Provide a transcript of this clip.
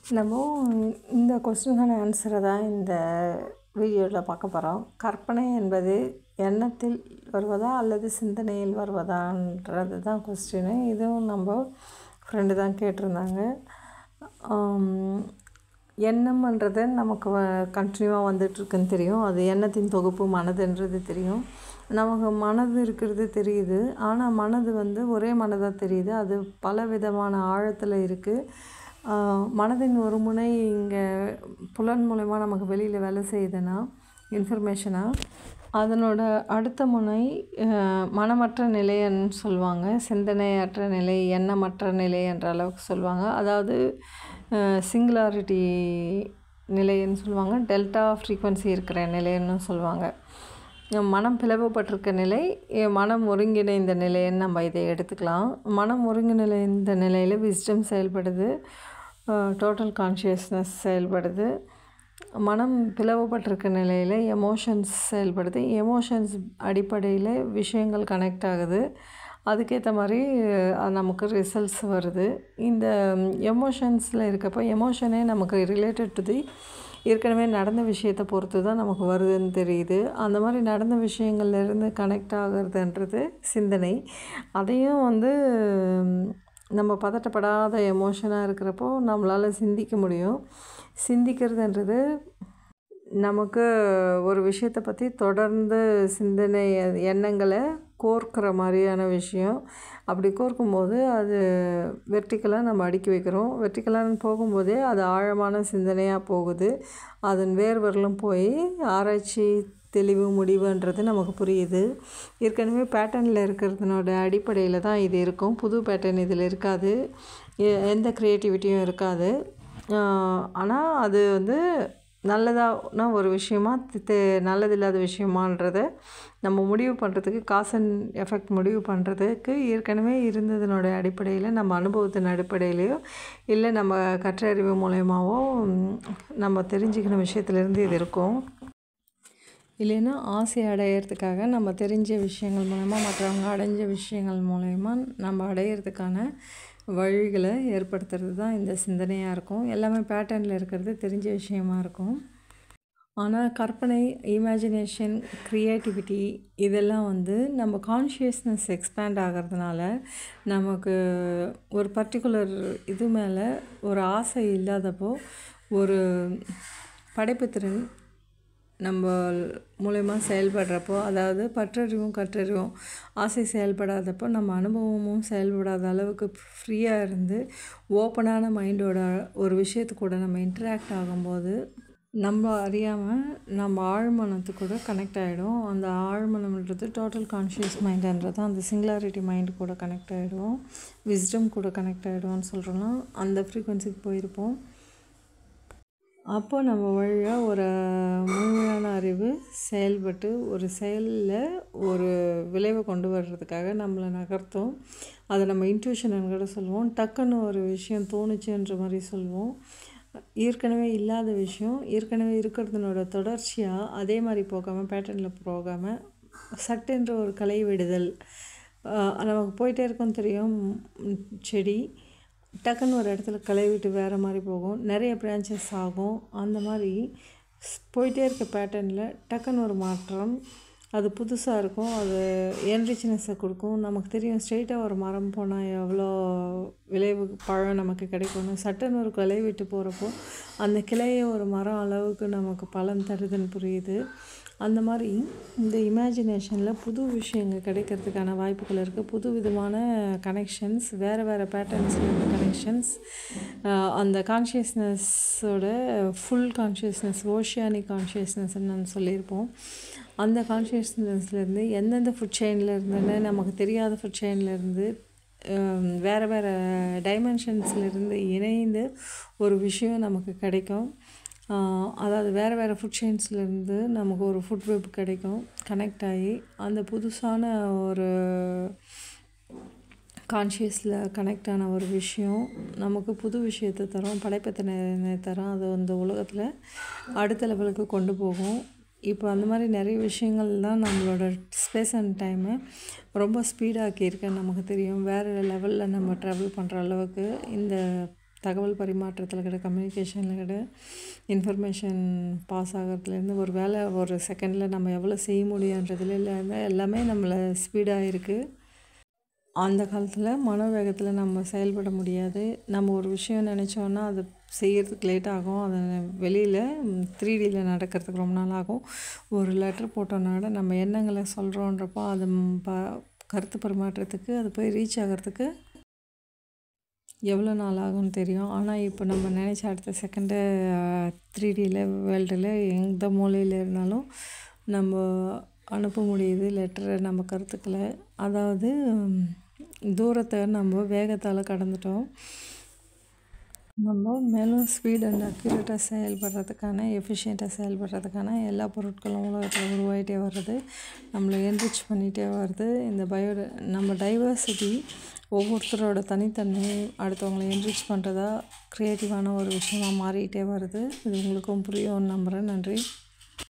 நம்ம இந்த கொஸ்டினுக்கான ஆன்சரை தான் இந்த வீடியோவில் பார்க்க போகிறோம் கற்பனை என்பது எண்ணத்தில் வருவதா அல்லது சிந்தனையில் வருவதான்றது தான் கொஸ்டினு இதுவும் நம்ம ஃப்ரெண்டு தான் கேட்டிருந்தாங்க எண்ணம்ன்றது நமக்கு கண்டினியூவாக வந்துட்டுருக்குன்னு தெரியும் அது எண்ணத்தின் தொகுப்பு மனதுன்றது தெரியும் நமக்கு மனது இருக்கிறது தெரியுது ஆனால் மனது வந்து ஒரே மனதாக தெரியுது அது பல விதமான ஆழத்தில் இருக்குது மனதின் ஒரு முனை இங்கே புலன் மூலயமா நமக்கு வெளியில் வேலை செய்யுதுன்னா இன்ஃபர்மேஷனாக அதனோட அடுத்த முனை மனமற்ற நிலைன்னு சொல்லுவாங்க சிந்தனையற்ற நிலை எண்ணமற்ற நிலை என்ற அளவுக்கு சொல்லுவாங்க அதாவது சிங்குலாரிட்டி நிலைன்னு சொல்லுவாங்க டெல்டா ஃப்ரீக்வன்சி இருக்கிற நிலைன்னு சொல்லுவாங்க மனம் பிளவுபட்டிருக்க நிலை மனம் ஒருங்கிணைந்த நிலைன்னு நம்ம இதை எடுத்துக்கலாம் மனம் ஒருங்கிணைந்த நிலையில் விஸ்டம் செயல்படுது டோட்டல் கான்ஷியஸ்னஸ் செயல்படுது மனம் பிளவுபட்டிருக்க நிலையில் எமோஷன்ஸ் செயல்படுது எமோஷன்ஸ் அடிப்படையில் விஷயங்கள் கனெக்ட் ஆகுது அதுக்கேற்ற மாதிரி நமக்கு ரிசல்ட்ஸ் வருது இந்த எமோஷன்ஸில் இருக்கப்போ எமோஷனே நமக்கு ரிலேட்டட் டு தி ஏற்கனவே நடந்த விஷயத்தை பொறுத்து தான் நமக்கு வருதுன்னு தெரியுது அந்த மாதிரி நடந்த விஷயங்கள்லேருந்து கனெக்ட் ஆகிறதுன்றது சிந்தனை அதையும் வந்து நம்ம பதட்டப்படாத எமோஷனாக இருக்கிறப்போ நம்மளால் சிந்திக்க முடியும் சிந்திக்கிறதுன்றது நமக்கு ஒரு விஷயத்தை பற்றி தொடர்ந்து சிந்தனை எண்ணங்களை கோர்க்கிற மாதிரியான விஷயம் அப்படி கோர்க்கும்போது அது வெர்டிக்கலாக நம்ம அடுக்கி வைக்கிறோம் வெர்டிக்கலான்னு போகும்போதே அது ஆழமான சிந்தனையாக போகுது அதன் வேர்வரலும் போய் ஆராய்ச்சி தெளிவு முடிவுன்றது நமக்கு புரியுது ஏற்கனவே பேட்டர்னில் இருக்கிறதுனோட அடிப்படையில் தான் இது இருக்கும் புது பேட்டர்ன் இதில் இருக்காது எந்த க்ரியேட்டிவிட்டியும் இருக்காது ஆனால் அது வந்து நல்லதான ஒரு விஷயமா தே நல்லதில்லாத விஷயமான்றத நம்ம முடிவு பண்ணுறதுக்கு காஸ் அண்ட் எஃபெக்ட் முடிவு பண்ணுறதுக்கு ஏற்கனவே இருந்ததனோட அடிப்படையில் நம்ம அனுபவத்தின் அடிப்படையிலையோ இல்லை நம்ம கற்றறிவு மூலயமாவோ நம்ம தெரிஞ்சுக்கின விஷயத்துலேருந்து இது இருக்கும் இல்லைன்னா ஆசை அடையிறதுக்காக நம்ம தெரிஞ்ச விஷயங்கள் மூலயமா மற்றவங்க அடைஞ்ச விஷயங்கள் மூலயமா நம்ம அடையிறதுக்கான வழிகளை ஏற்படுத்துறது தான் இந்த சிந்தனையாக இருக்கும் எல்லாமே பேட்டர்னில் இருக்கிறது தெரிஞ்ச விஷயமா இருக்கும் ஆனால் கற்பனை இமேஜினேஷன் க்ரியேட்டிவிட்டி இதெல்லாம் வந்து நம்ம கான்ஷியஸ்னஸ் எக்ஸ்பேண்ட் ஆகிறதுனால நமக்கு ஒரு பர்டிகுலர் இது மேலே ஒரு ஆசை இல்லாதப்போ ஒரு படைப்புத்திறன் நம்ம மூலயமா செயல்படுறப்போ அதாவது பற்றறிவும் கற்றறிவும் ஆசை செயல்படாதப்போ நம்ம அனுபவமும் செயல்படாத அளவுக்கு ஃப்ரீயாக இருந்து ஓப்பனான மைண்டோட ஒரு விஷயத்து கூட நம்ம இன்ட்ராக்ட் ஆகும்போது நம்ம அறியாமல் நம்ம ஆழ்மனத்து கூட கனெக்ட் ஆகிடும் அந்த ஆழ்மனம்ன்றது டோட்டல் கான்ஷியஸ் மைண்டுன்றது அந்த சிங்குலாரிட்டி மைண்டு கூட கனெக்ட் ஆகிடும் விஸ்டம் கூட கனெக்ட் ஆகிடும்னு சொல்கிறோன்னா அந்த ஃப்ரீக்குவென்சிக்கு போயிருப்போம் அப்போ நம்ம வழியாக ஒரு முழுமையான அறிவு செயல்பட்டு ஒரு செயலில் ஒரு விளைவை கொண்டு வர்றதுக்காக நம்மளை நகர்த்தும் அதை நம்ம இன்ட்யூஷன் கூட சொல்லுவோம் டக்குன்னு ஒரு விஷயம் தோணுச்சுன்ற மாதிரி சொல்லுவோம் ஏற்கனவே இல்லாத விஷயம் ஏற்கனவே இருக்கிறதுனோட தொடர்ச்சியாக அதே மாதிரி போகாமல் பேட்டர்னில் போகாமல் சட்டென்ற ஒரு கலை விடுதல் நமக்கு போயிட்டே இருக்கும் தெரியும் செடி டக்குன்னு ஒரு இடத்துல களை விட்டு வேறு மாதிரி போகும் நிறைய பிரான்ச்சஸ் ஆகும் அந்த மாதிரி போயிட்டே இருக்க பேட்டர்னில் டக்குன்னு ஒரு மாற்றம் அது புதுசாக இருக்கும் அது என்ரிச்னஸை கொடுக்கும் நமக்கு தெரியும் ஸ்ட்ரெயிட்டாக ஒரு மரம் போனால் எவ்வளோ விளைவு பழம் நமக்கு கிடைக்கும்னு சட்டன் ஒரு கிளை விட்டு போகிறப்போ அந்த கிளையை ஒரு மரம் அளவுக்கு நமக்கு பலன் தருதுன்னு புரியுது அந்த மாதிரி இந்த இமேஜினேஷனில் புது விஷயங்கள் கிடைக்கிறதுக்கான வாய்ப்புகள் இருக்குது புது விதமான கனெக்ஷன்ஸ் வேறு வேறு பேட்டர்ன்ஸில் இருந்த கனெக்ஷன்ஸ் அந்த கான்ஷியஸ்னஸோட ஃபுல் கான்ஷியஸ்னஸ் ஓஷியானிக் கான்ஷியஸ்னஸ்ன்னு நான் சொல்லியிருப்போம் அந்த கான்ஷியஸ்னஸ்லேருந்து எந்தெந்த ஃபுட் செயினில் இருந்துன்னு நமக்கு தெரியாத ஃபுட் செயின்லேருந்து வேறு வேறு டைமென்ஷன்ஸ்லேருந்து இணைந்து ஒரு விஷயம் நமக்கு கிடைக்கும் அதாவது வேறு வேறு ஃபுட் செயின்ஸ்லேருந்து நமக்கு ஒரு ஃபுட் வெப் கிடைக்கும் கனெக்ட் ஆகி அந்த புதுசான ஒரு கான்ஷியஸில் கனெக்ட் ஆன ஒரு விஷயம் நமக்கு புது விஷயத்தை தரும் படைப்பத்தனை தரும் அது அந்த உலகத்தில் அடுத்த லெவலுக்கு கொண்டு போகும் இப்போ அந்த மாதிரி நிறைய விஷயங்கள் தான் நம்மளோட ஸ்பேஸ் அண்ட் டைமை ரொம்ப ஸ்பீடாக்கியிருக்கேன் நமக்கு தெரியும் வேறு லெவலில் நம்ம ட்ராவல் பண்ணுற அளவுக்கு இந்த தகவல் பரிமாற்றத்தில் கூட கம்யூனிகேஷனில் கூட இன்ஃபர்மேஷன் பாஸ் ஆகிறதுலேருந்து ஒரு வேலை ஒரு செகண்டில் நம்ம எவ்வளோ செய்ய முடியுன்றதுல இருந்து எல்லாமே நம்மளை ஸ்பீடாக இருக்குது அந்த காலத்தில் மனோவேகத்தில் நம்ம செயல்பட முடியாது நம்ம ஒரு விஷயம் நினச்சோன்னா அது செய்கிறதுக்கு லேட் ஆகும் அது வெளியில் த்ரீ டியில் நடக்கிறதுக்கு ரொம்ப நாள் ஆகும் ஒரு லெட்டர் போட்டோன்னா கூட நம்ம எண்ணங்களை சொல்கிறோன்றப்போ அது ப கருத்து பரிமாற்றத்துக்கு அது போய் ரீச் ஆகிறதுக்கு எவ்வளோ நாள் ஆகும்னு தெரியும் ஆனால் இப்போ நம்ம நினச்ச அடுத்த செகண்டு த்ரீ டியில் வேர்ல்டில் எந்த மூலையில் இருந்தாலும் நம்ம அனுப்ப முடியுது லெட்டரை நம்ம கருத்துக்களை அதாவது தூரத்தை நம்ம வேகத்தால் கடந்துட்டோம் நம்ம மேலும் ஸ்பீட் அண்ட் அக்யூரேட்டாக செயல்படுறதுக்கான எஃபிஷியண்ட்டாக செயல்படுறதுக்கான எல்லா பொருட்களும் உலகத்தில் உருவாகிட்டே வருது நம்மளை என்ரிச் பண்ணிகிட்டே வருது இந்த பயோ நம்ம டைவர்சிட்டி ஒவ்வொருத்தரோட தனித்தன்மை அடுத்தவங்களை என்ரிச் பண்ணுறதா க்ரியேட்டிவான ஒரு விஷயமாக மாறிக்கிட்டே வருது இது உங்களுக்கும் புரியும்னு நம்புகிறேன் நன்றி